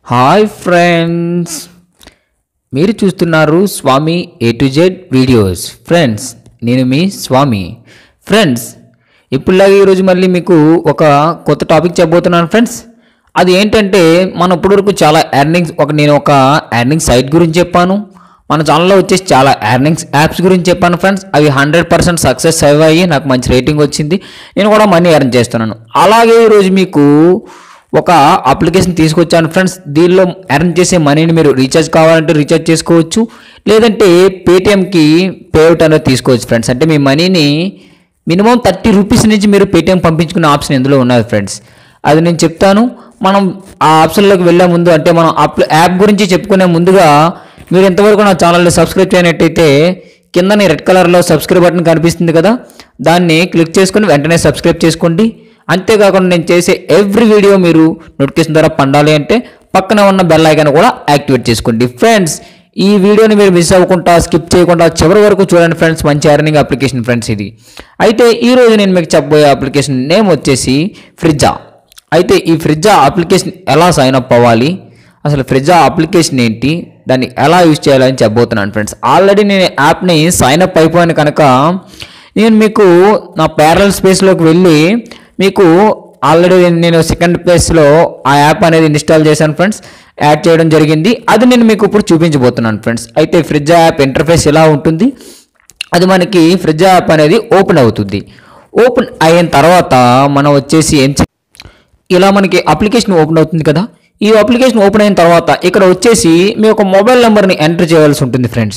hi friends మీరు చూస్తున్నారు Swami A to Z videos friends నేను మీ స్వామి ఫ్రెండ్స్ ఇప్పుడులాగా ఈరోజు మళ్ళీ మీకు ఒక కొత్త టాపిక్ చెప్పబోతున్నాను ఫ్రెండ్స్ అది ఏంటంటే మన ఇప్పటివరకు చాలా ఎర్నింగ్స్ ఒక నేను ఒక ఎర్నింగ్ సైట్ గురించి చెప్పాను మన ఛానల్లో వచ్చేసి చాలా ఎర్నింగ్స్ యాప్స్ గురించి చెప్పాను ఫ్రెండ్స్ అవి హండ్రెడ్ పర్సెంట్ సక్సెస్ అయ్యాయి నాకు మంచి రేటింగ్ వచ్చింది నేను కూడా మనీ ఎర్న్ చేస్తున్నాను అలాగే ఈరోజు మీకు ఒక అప్లికేషన్ తీసుకొచ్చాను ఫ్రెండ్స్ దీనిలో ఎర్న్ చేసే మనీని మీరు రీఛార్జ్ కావాలంటే రీఛార్జ్ చేసుకోవచ్చు లేదంటే పేటిఎంకి పేఅవుట్ అనేది తీసుకోవచ్చు ఫ్రెండ్స్ అంటే మీ మనీని మినిమం థర్టీ రూపీస్ నుంచి మీరు పేటిఎం పంపించుకునే ఆప్షన్ ఇందులో ఉన్నది ఫ్రెండ్స్ అది నేను చెప్తాను మనం ఆ ఆప్షన్లోకి వెళ్ళే ముందు అంటే మనం అప్ యాప్ గురించి చెప్పుకునే ముందుగా మీరు ఎంతవరకు నా ఛానల్ని సబ్స్క్రైబ్ చేయనట్టయితే కిందని రెడ్ కలర్లో సబ్స్క్రైబ్ బటన్ కనిపిస్తుంది కదా దాన్ని క్లిక్ చేసుకుని వెంటనే సబ్స్క్రైబ్ చేసుకోండి అంతేకాకుండా నేను చేసే ఎవ్రీ వీడియో మీరు నోటిఫికేషన్ ద్వారా పండాలి అంటే పక్కన ఉన్న బెల్ ఐకాన్ కూడా యాక్టివేట్ చేసుకోండి ఫ్రెండ్స్ ఈ వీడియోని మీరు మిస్ అవ్వకుండా స్కిప్ చేయకుండా చివరి వరకు చూడండి ఫ్రెండ్స్ మంచి ఎర్నింగ్ అప్లికేషన్ ఫ్రెండ్స్ ఇది అయితే ఈ రోజు నేను మీకు చెప్పబోయే అప్లికేషన్ నేమ్ వచ్చేసి ఫ్రిడ్జా అయితే ఈ ఫ్రిడ్జా అప్లికేషన్ ఎలా సైన్ అప్ అవ్వాలి అసలు ఫ్రిడ్జా అప్లికేషన్ ఏంటి దాన్ని ఎలా యూజ్ చేయాలని చెప్పబోతున్నాను ఫ్రెండ్స్ ఆల్రెడీ నేను యాప్ని సైన్ అప్ అయిపోయాను కనుక నేను మీకు నా ప్యారల్ స్పేస్లోకి వెళ్ళి మీకు ఆల్రెడీ నేను సెకండ్ ప్లేస్లో ఆ యాప్ అనేది ఇన్స్టాల్ చేశాను ఫ్రెండ్స్ యాడ్ చేయడం జరిగింది అది నేను మీకు ఇప్పుడు చూపించబోతున్నాను ఫ్రెండ్స్ అయితే ఫ్రిడ్జ్ యాప్ ఇంటర్ఫేస్ ఎలా ఉంటుంది అది మనకి ఫ్రిడ్జ్ యాప్ అనేది ఓపెన్ అవుతుంది ఓపెన్ అయిన తర్వాత మనం వచ్చేసి ఏం చే- ఇలా మనకి అప్లికేషన్ ఓపెన్ అవుతుంది కదా ఈ అప్లికేషన్ ఓపెన్ అయిన తర్వాత ఇక్కడ వచ్చేసి మీ యొక్క మొబైల్ నెంబర్ని ఎంటర్ చేయవలసి ఉంటుంది ఫ్రెండ్స్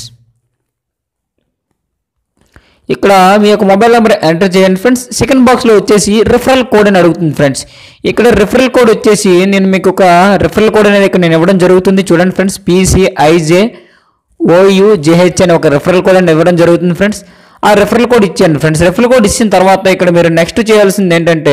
ఇక్కడ మీ యొక్క మొబైల్ నెంబర్ ఎంటర్ చేయండి ఫ్రెండ్స్ సెకండ్ బాక్స్లో వచ్చేసి రిఫరల్ కోడ్ అని అడుగుతుంది ఫ్రెండ్స్ ఇక్కడ రిఫరల్ కోడ్ వచ్చేసి నేను మీకు ఒక రిఫరల్ కోడ్ అనేది ఇక్కడ నేను ఇవ్వడం జరుగుతుంది చూడండి ఫ్రెండ్స్ పీసీఐజే ఓయు జేహెచ్ అని ఒక రిఫరల్ కోడ్ అని ఇవ్వడం జరుగుతుంది ఫ్రెండ్స్ ఆ రిఫరల్ కోడ్ ఇచ్చాను ఫ్రెండ్స్ రిఫరల్ కోడ్ ఇచ్చిన తర్వాత ఇక్కడ మీరు నెక్స్ట్ చేయాల్సింది ఏంటంటే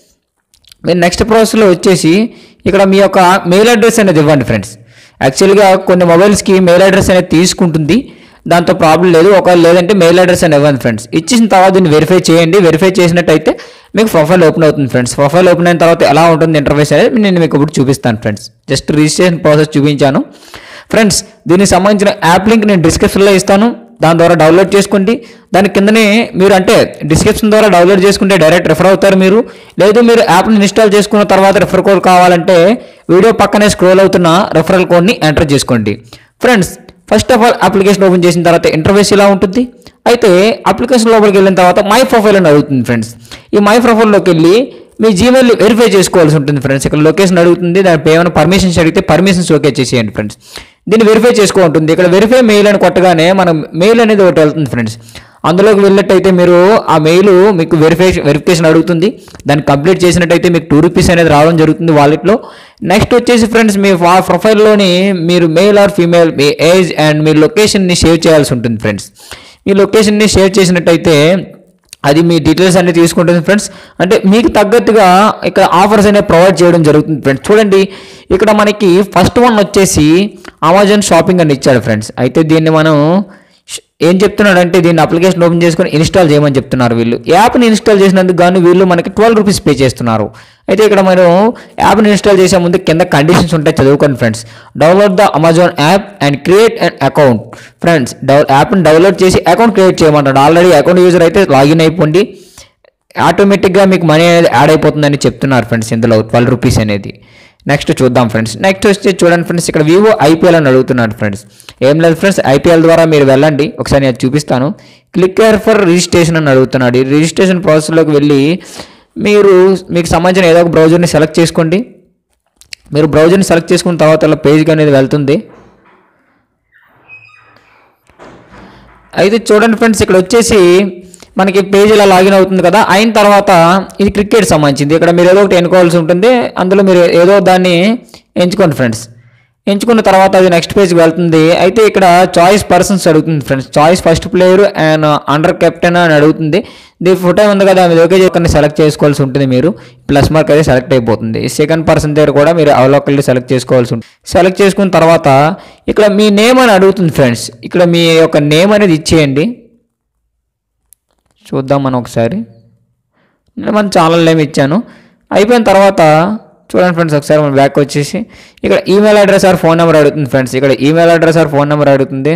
మీరు నెక్స్ట్ ప్రాసెస్లో వచ్చేసి ఇక్కడ మీ యొక్క మెయిల్ అడ్రస్ అనేది ఇవ్వండి ఫ్రెండ్స్ యాక్చువల్గా కొన్ని మొబైల్స్కి మెయిల్ అడ్రస్ అనేది తీసుకుంటుంది దాంతో ప్రాబ్లం లేదు ఒకవేళ లేదంటే మెయిల్ అడ్రస్ అని ఇవ్వండి ఫ్రెండ్స్ ఇచ్చిన తర్వాత దీన్ని వెరిఫై చేయండి వెరిఫై చేసినట్టయితే మీకు ప్రొఫైల్ ఓపెన్ అవుతుంది ఫ్రెండ్స్ ప్రొఫైల్ ఓపెన్ అయిన తర్వాత ఎలా ఉంటుంది ఇంటర్ఫేస్ అనేది నేను మీకు ఇప్పుడు చూపిస్తాను ఫ్రెండ్స్ జస్ట్ రిజిస్ట్రేషన్ ప్రాసెస్ చూపించాను ఫ్రెండ్స్ దీనికి సంబంధించిన యాప్ లింక్ నేను డిస్క్రిప్షన్లో ఇస్తాను దాని ద్వారా డౌన్లోడ్ చేసుకోండి దాని కిందనే మీరు అంటే డిస్క్రిప్షన్ ద్వారా డౌన్లోడ్ చేసుకుంటే డైరెక్ట్ రిఫర్ అవుతారు మీరు లేదు మీరు యాప్ని ఇన్స్టాల్ చేసుకున్న తర్వాత రిఫర్ కోడ్ కావాలంటే వీడియో పక్కనే స్క్రోల్ అవుతున్న రిఫరల్ కోడ్ని ఎంటర్ చేసుకోండి friends first of all application open చేసిన తర్వాత ఇంటర్ఫేస్ ఇలా ఉంటుంది అయితే అప్లికేషన్ లోపలికి వెళ్ళిన తర్వాత మై ప్రొఫైల్ అని అడుగుతుంది ఫ్రెండ్స్ ఈ మై ప్రొఫైల్లోకి వెళ్ళి మీ జీమెయిల్ వెరిఫై చేసుకోవాల్సి ఉంటుంది ఫ్రెండ్స్ ఇక్కడ లొకేషన్ అడుగుతుంది దాని ఏమైనా పర్మిషన్స్ అడిగితే పర్మిషన్స్ ఓకే చేసేయండి ఫ్రెండ్స్ దీన్ని వెరిఫై చేసుకో ఉంటుంది ఇక్కడ వెరిఫై మెయిల్ అని కొట్టగానే మనం మెయిల్ అనేది ఒకటి వెళ్తుంది ఫ్రెండ్స్ అందులోకి వెళ్ళినట్టయితే మీరు ఆ మెయిల్ మీకు వెరిఫై వెరిఫికేషన్ అడుగుతుంది దాన్ని కంప్లీట్ చేసినట్టయితే మీకు టూ రూపీస్ అనేది రావడం జరుగుతుంది వాలెట్లో నెక్స్ట్ వచ్చేసి ఫ్రెండ్స్ మీ ప్రొఫైల్లోని మీరు మెయిల్ ఆర్ ఫీమేల్ మీ ఏజ్ అండ్ మీ లొకేషన్ని సేవ్ చేయాల్సి ఉంటుంది ఫ్రెండ్స్ మీ లొకేషన్ని సేవ్ చేసినట్టయితే అది మీ డీటెయిల్స్ అన్ని తీసుకుంటుంది ఫ్రెండ్స్ అంటే మీకు తగ్గట్టుగా ఇక్కడ ఆఫర్స్ అనేవి ప్రొవైడ్ చేయడం జరుగుతుంది ఫ్రెండ్స్ చూడండి ఇక్కడ మనకి ఫస్ట్ వన్ వచ్చేసి అమెజాన్ షాపింగ్ అని ఇచ్చాడు ఫ్రెండ్స్ అయితే దీన్ని మనం ష్- ఏం చెప్తున్నాడు అంటే దీన్ని అప్లికేషన్ ఓపెన్ చేసుకొని ఇన్స్టాల్ చేయమని చెప్తున్నారు వీళ్ళు యాప్ని ఇన్స్టాల్ చేసినందుకు గాను వీళ్ళు మనకి ట్వెల్వ్ రూపీస్ పే చేస్తున్నారు అయితే ఇక్కడ మనం యాప్ని ఇన్స్టాల్ చేసే ముందు కింద కండిషన్స్ ఉంటాయి చదువుకోండి friends download the Amazon app and create an account friends డౌ యాప్ని డౌన్లోడ్ చేసి అకౌంట్ క్రియేట్ చేయమంటాడు ఆల్రెడీ అకౌంట్ యూజర్ అయితే లాగిన్ అయిపోండి ఆటోమేటిక్గా మీకు మనీ అనేది యాడ్ అయిపోతుందని చెప్తున్నారు ఫ్రెండ్స్ ఇందులో ట్వెల్వ్ రూపీస్ అనేది నెక్స్ట్ చూద్దాం ఫ్రెండ్స్ నెక్స్ట్ వచ్చి చూడండి ఫ్రెండ్స్ ఇక్కడ వివో ఐపీఎల్ అని అడుగుతున్నాడు ఫ్రెండ్స్ ఏం లేదు ఫ్రెండ్స్ ఐపీఎల్ ద్వారా మీరు వెళ్ళండి ఒకసారి నేను చూపిస్తాను క్లిక్ ఫర్ రిజిస్ట్రేషన్ అని అడుగుతున్నాడు ఈ రిజిస్ట్రేషన్ ప్రాసెస్లోకి వెళ్ళి మీరు మీకు సంబంధించిన ఏదో ఒక బ్రౌజర్ని సెలెక్ట్ చేసుకోండి మీరు బ్రౌజర్ని సెలెక్ట్ చేసుకున్న తర్వాత ఇలా పేజ్కి అనేది వెళ్తుంది అయితే చూడండి ఫ్రెండ్స్ ఇక్కడ వచ్చేసి మనకి పేజ్ ఇలా లాగిన్ అవుతుంది కదా అయిన తర్వాత ఇది క్రికెట్ సంబంధించింది ఇక్కడ మీరు ఏదో ఒకటి ఎన్నుకోవాల్సి ఉంటుంది అందులో మీరు ఏదో దాన్ని ఎంచుకోండి ఫ్రెండ్స్ ఎంచుకున్న తర్వాత అది నెక్స్ట్ పేజ్కి వెళ్తుంది అయితే ఇక్కడ చాయిస్ పర్సన్స్ అడుగుతుంది friends choice first player and under captain అని అడుగుతుంది దీని ఫోటో ఉంది కదా మీరు ఓకే చెప్పని సెలెక్ట్ చేసుకోవాల్సి ఉంటుంది మీరు ప్లస్ మార్క్ అయితే సెలెక్ట్ అయిపోతుంది సెకండ్ పర్సన్ దగ్గర కూడా మీరు అవలోకల్ని సెలెక్ట్ చేసుకోవాల్సి ఉంటుంది సెలెక్ట్ చేసుకున్న తర్వాత ఇక్కడ మీ నేమ్ అని అడుగుతుంది ఫ్రెండ్స్ ఇక్కడ మీ యొక్క నేమ్ అనేది ఇచ్చేయండి చూద్దాం మనం ఒకసారి నేను మన ఛానల్ నేమ్ ఇచ్చాను అయిపోయిన తర్వాత చూడండి ఫ్రెండ్స్ ఒకసారి మనం బ్యాక్ వచ్చేసి ఇక్కడ email address or phone number అడుగుతుంది ఫ్రెండ్స్ ఇక్కడ email address or phone number అడుగుతుంది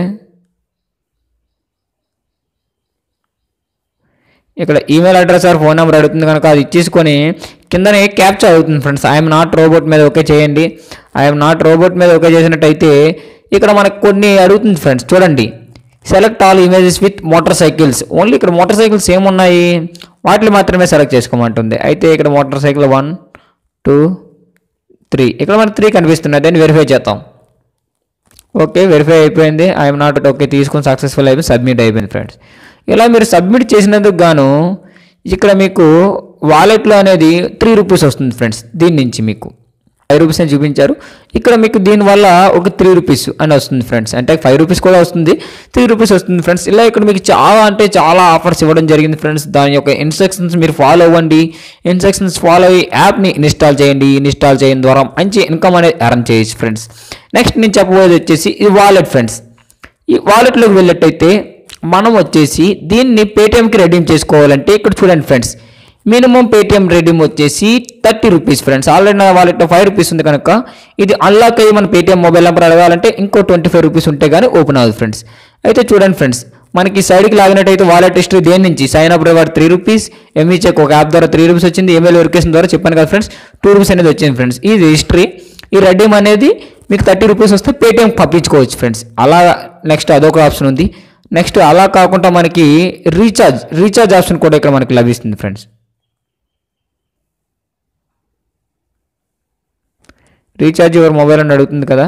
ఇక్కడ email address or phone number అడుగుతుంది కనుక అది ఇచ్చేసుకొని కిందనే క్యాప్చర్ అవుతుంది ఫ్రెండ్స్ ఐఎమ్ నాట్ రోబోట్ మీద ఓకే చేయండి ఐఎమ్ నాట్ రోబోట్ మీద ఓకే చేసినట్టయితే ఇక్కడ మనకు కొన్ని అడుగుతుంది ఫ్రెండ్స్ చూడండి select all images with motorcycles only ఇక్కడ మోటార్ సైకిల్స్ ఏమున్నాయి వాటిని మాత్రమే సెలెక్ట్ చేసుకోమంటుంది అయితే ఇక్కడ motorcycle one two three ఇక్కడ మనకు త్రీ కనిపిస్తున్నాయి దాన్ని వెరిఫై చేద్దాం ఓకే వెరిఫై అయిపోయింది ఐఎమ్ నాట్ ఓకే తీసుకొని సక్సెస్ఫుల్ అయిపోయి సబ్మిట్ అయిపోయింది ఫ్రెండ్స్ ఇలా మీరు సబ్మిట్ చేసినందుకు గాను ఇక్కడ మీకు వాలెట్లో అనేది త్రీ రూపీస్ వస్తుంది ఫ్రెండ్స్ దీని నుంచి మీకు ఫైవ్ రూపీస్ అని చూపించారు ఇక్కడ మీకు దీనివల్ల ఒక త్రీ రూపీస్ అని వస్తుంది ఫ్రెండ్స్ అంటే ఫైవ్ రూపీస్ కూడా వస్తుంది త్రీ రూపీస్ వస్తుంది ఫ్రెండ్స్ ఇలా ఇక్కడ మీకు చాలా అంటే చాలా ఆఫర్స్ ఇవ్వడం జరిగింది ఫ్రెండ్స్ దాని యొక్క ఇన్స్ట్రక్షన్స్ మీరు ఫాలో అవ్వండి ఇన్స్ట్రక్షన్స్ ఫాలో అయ్యి యాప్ని ఇన్స్టాల్ చేయండి ఇన్స్టాల్ చేయడం ద్వారా మంచి ఇన్కమ్ అనేది ఎర్న్ చేయొచ్చు ఫ్రెండ్స్ నెక్స్ట్ నేను చెప్పబోయేది వచ్చేసి ఈ వాలెట్ ఫ్రెండ్స్ ఈ వాలెట్లోకి వెళ్ళినట్టయితే మనం వచ్చేసి దీన్ని పేటిఎంకి రెడీమ్ చేసుకోవాలంటే ఇక్కడ చూడండి ఫ్రెండ్స్ మినిమం పేటిఎం రెడీమ్ వచ్చేసి థర్టీ రూపీస్ ఫ్రెండ్స్ ఆల్రెడీ నా వాలెట్లో ఫైవ్ రూపీస్ ఉంది కనుక ఇది అన్లాక్ అయ్యి మన పేటిఎం మొబైల్ నెంబర్ అడగాలంటే ఇంకో ట్వంటీ ఫైవ్ రూపీస్ ఉంటే కానీ ఓపెన్ అవ్వదు ఫ్రెండ్స్ అయితే చూడండి ఫ్రెండ్స్ మనకి సైడ్కి లాగినట్టయితే వాలెట్ హిస్టరీ దేని నుంచి sign up reward three rupees ఎంఈ చెక్ ఒక యాప్ ద్వారా త్రీ రూపీస్ వచ్చింది ఈమెయిల్ వెరిఫికేషన్ ద్వారా చెప్పాను కదా ఫ్రెండ్స్ టూ రూపీస్ అనేది వచ్చింది ఫ్రెండ్స్ ఇది హిస్టరీ ఈ రెడీమ్ అనేది మీకు థర్టీ రూపీస్ వస్తే పేటిఎం పంపించుకోవచ్చు ఫ్రెండ్స్ అలా నెక్స్ట్ అదొక ఆప్షన్ ఉంది నెక్స్ట్ అలా కాకుండా మనకి రీఛార్జ్ రీఛార్జ్ ఆప్షన్ కూడా ఇక్కడ మనకి లభిస్తుంది ఫ్రెండ్స్ రీఛార్జ్ యువర్ మొబైల్ అని అడుగుతుంది కదా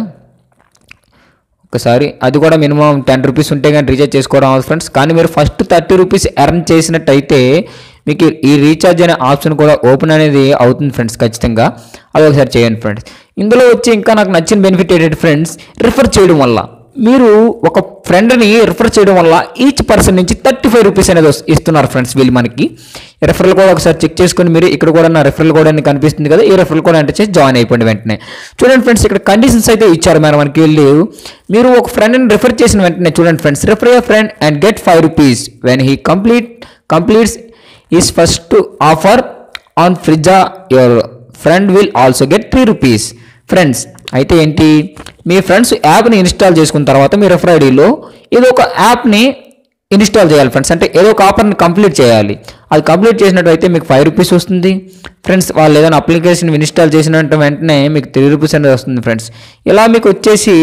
ఒకసారి అది కూడా మినిమం టెన్ రూపీస్ ఉంటే కానీ రీఛార్జ్ చేసుకోవడం అవ్వదు ఫ్రెండ్స్ కానీ మీరు ఫస్ట్ థర్టీ రూపీస్ ఎర్న్ చేసినట్టయితే మీకు ఈ రీఛార్జ్ అనే ఆప్షన్ కూడా ఓపెన్ అనేది అవుతుంది ఫ్రెండ్స్ ఖచ్చితంగా అది ఒకసారి చేయండి ఫ్రెండ్స్ ఇందులో వచ్చి ఇంకా నాకు నచ్చిన బెనిఫిట్ ఏంటంటే ఫ్రెండ్స్ రిఫర్ చేయడం వల్ల మీరు ఒక ఫ్రెండ్ని రిఫర్ చేయడం వల్ల ఈచ్ పర్సన్ నుంచి థర్టీ ఫైవ్ రూపీస్ అనేది వస్- ఇస్తున్నారు ఫ్రెండ్స్ వీళ్ళు మనకి రెఫరల్ కూడా ఒకసారి చెక్ చేసుకొని మీరు ఇక్కడ కూడా నా రెఫరల్ కోడ్ అని కనిపిస్తుంది కదా ఈ రెఫరల్ కోడ్ అంటే చేసి జాయిన్ అయిపోండి వెంటనే చూడండి ఫ్రెండ్స్ ఇక్కడ కండిషన్స్ అయితే ఇచ్చారు మరి మనకి వీళ్ళు మీరు ఒక ఫ్రెండ్ని రిఫర్ చేసిన వెంటనే చూడండి friends refer your friend and get five rupees when he complete completes his first offer on Frizza your friend will also get three rupees friends అయితే ఏంటి మీ ఫ్రెండ్స్ యాప్ని ఇన్స్టాల్ చేసుకున్న తర్వాత మీ రెఫర్ ఐడిలో ఏదో ఒక యాప్ని ఇన్స్టాల్ చేయాలి ఫ్రెండ్స్ అంటే ఏదో ఒక ఆఫర్ని కంప్లీట్ చేయాలి అది కంప్లీట్ చేసినట్టయితే మీకు ఫైవ్ రూపీస్ వస్తుంది ఫ్రెండ్స్ వాళ్ళు ఏదైనా అప్లికేషన్ ఇన్స్టాల్ చేసిన వెంటనే మీకు త్రీ రూపీస్ అనేది వస్తుంది ఫ్రెండ్స్ ఇలా మీకు వచ్చేసి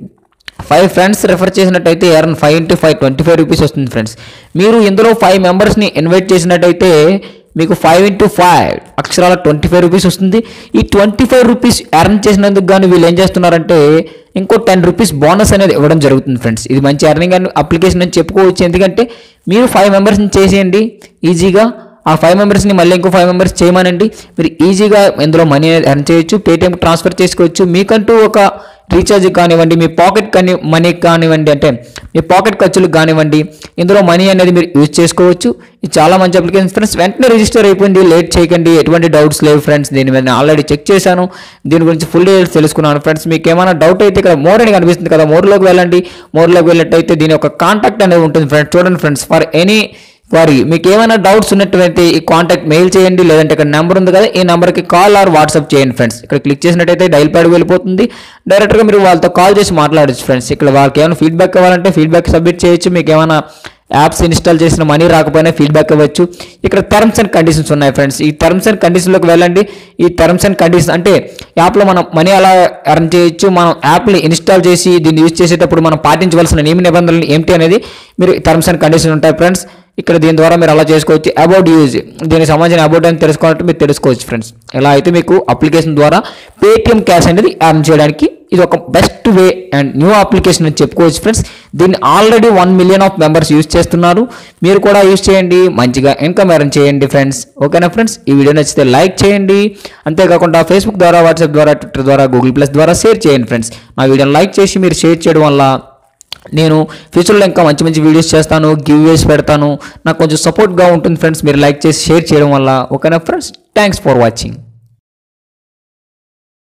ఫైవ్ ఫ్రెండ్స్ రెఫర్ చేసినట్టయితే earn five into five twenty five rupees వస్తుంది ఫ్రెండ్స్ మీరు ఇందులో ఫైవ్ మెంబర్స్ని ఇన్వైట్ చేసినట్టయితే మీకు ఫైవ్ ఇంటూ ఫైవ్ అక్షరాల ట్వంటీ ఫైవ్ రూపీస్ వస్తుంది ఈ ట్వంటీ ఫైవ్ రూపీస్ ఎర్న్ చేసినందుకు గాను వీళ్ళు ఏం చేస్తున్నారంటే ఇంకో టెన్ రూపీస్ బోనస్ అనేది ఇవ్వడం జరుగుతుంది ఫ్రెండ్స్ ఇది మంచి ఎర్నింగ్ అప్లికేషన్ అని చెప్పుకోవచ్చు ఎందుకంటే మీరు ఫైవ్ మెంబర్స్ని చేసేయండి ఈజీగా ఆ ఫైవ్ మెంబర్స్ని మళ్ళీ ఇంకో ఫైవ్ మెంబర్స్ చేయమనండి మీరు ఈజీగా ఇందులో మనీ ఎర్న్ చేయొచ్చు పేటిఎం ట్రాన్స్ఫర్ చేసుకోవచ్చు మీకంటూ ఒక రీఛార్జ్ కానివ్వండి మీ పాకెట్ కానీ మనీ కానివ్వండి అంటే మీ పాకెట్ ఖర్చులకు కానివ్వండి ఇందులో మనీ అనేది మీరు యూజ్ చేసుకోవచ్చు ఇది చాలా మంచి అప్లికేషన్ ఫ్రెండ్స్ వెంటనే రిజిస్టర్ అయిపోయింది లేట్ చేయకండి ఎటువంటి డౌట్స్ లేవు ఫ్రెండ్స్ దీని మీద నేను ఆల్రెడీ చెక్ చేశాను దీని గురించి ఫుల్ డీటెయిల్స్ తెలుసుకున్నాను ఫ్రెండ్స్ మీకు ఏమైనా డౌట్ అయితే ఇక్కడ మోర్ అని కనిపిస్తుంది కదా మోర్లోకి వెళ్ళండి మోర్లోకి వెళ్ళినట్టయితే దీని యొక్క కాంటాక్ట్ అనేది ఉంటుంది ఫ్రెండ్స్ చూడండి ఫ్రెండ్స్ ఫర్ ఎనీ వారి మీకు ఏమైనా డౌట్స్ ఉన్నట్టయితే ఈ కాంటాక్ట్ మెయిల్ చేయండి లేదంటే ఇక్కడ నెంబర్ ఉంది కదా ఈ నెంబర్కి కాల్ ఆర్ వాట్సాప్ చేయండి ఫ్రెండ్స్ ఇక్కడ క్లిక్ చేసినట్టయితే డైల్ ప్యాడ్ వెళ్ళిపోతుంది డైరెక్ట్గా మీరు వాళ్ళతో కాల్ చేసి మాట్లాడచ్చు ఫ్రెండ్స్ ఇక్కడ వాళ్ళకి ఏమైనా ఫీడ్బ్యాక్ ఇవ్వాలంటే ఫీడ్బ్యాక్ సబ్మిట్ చేయొచ్చు మీకు ఏమైనా యాప్స్ ఇన్స్టాల్ చేసిన మనీ రాకపోయినా ఫీడ్బ్యాక్ ఇవ్వచ్చు ఇక్కడ టర్మ్స్ అండ్ కండిషన్స్ ఉన్నాయి ఫ్రెండ్స్ ఈ టర్మ్స్ అండ్ కండిషన్లోకి వెళ్ళండి ఈ టర్మ్స్ అండ్ కండిషన్స్ అంటే యాప్లో మనం మనీ ఎలా ఎర్న్ చేయొచ్చు మనం యాప్ని ఇన్స్టాల్ చేసి దీన్ని యూజ్ చేసేటప్పుడు మనం పాటించవలసిన నియమ నిబంధనలు ఏమిటి అనేది మీరు టర్మ్స్ అండ్ కండిషన్స్ ఉంటాయి ఫ్రెండ్స్ ఇక్కడ దీని ద్వారా మీరు అలా చేసుకోవచ్చు అబౌట్ యూజ్ దీనికి సంబంధించిన అబౌట్ అని తెలుసుకోవాలంటే మీరు తెలుసుకోవచ్చు ఫ్రెండ్స్ ఎలా అయితే మీకు అప్లికేషన్ ద్వారా పేటిఎం క్యాష్ అనేది ఎర్న్ చేయడానికి ఇది ఒక best way and new application అని చెప్పుకోవచ్చు ఫ్రెండ్స్ దీన్ని already one million of members use చేస్తున్నారు మీరు కూడా యూజ్ చేయండి మంచిగా ఇన్కమ్ ఎర్న్ చేయండి ఫ్రెండ్స్ ఓకేనా ఫ్రెండ్స్ ఈ వీడియో నచ్చితే లైక్ చేయండి అంతేకాకుండా ఫేస్బుక్ ద్వారా వాట్సాప్ ద్వారా ట్విట్టర్ ద్వారా గూగుల్ ప్లస్ ద్వారా షేర్ చేయండి ఫ్రెండ్స్ నా వీడియోని లైక్ చేసి మీరు షేర్ చేయడం వల్ల నేను ఫ్యూచర్లో ఇంకా మంచి మంచి వీడియోస్ చేస్తాను గివ్ వేస్ పెడతాను నాకు కొంచెం సపోర్ట్గా ఉంటుంది ఫ్రెండ్స్ మీరు లైక్ చేసి షేర్ చేయడం వల్ల ఓకేనా ఫ్రెండ్స్ థ్యాంక్స్ ఫర్ వాచింగ్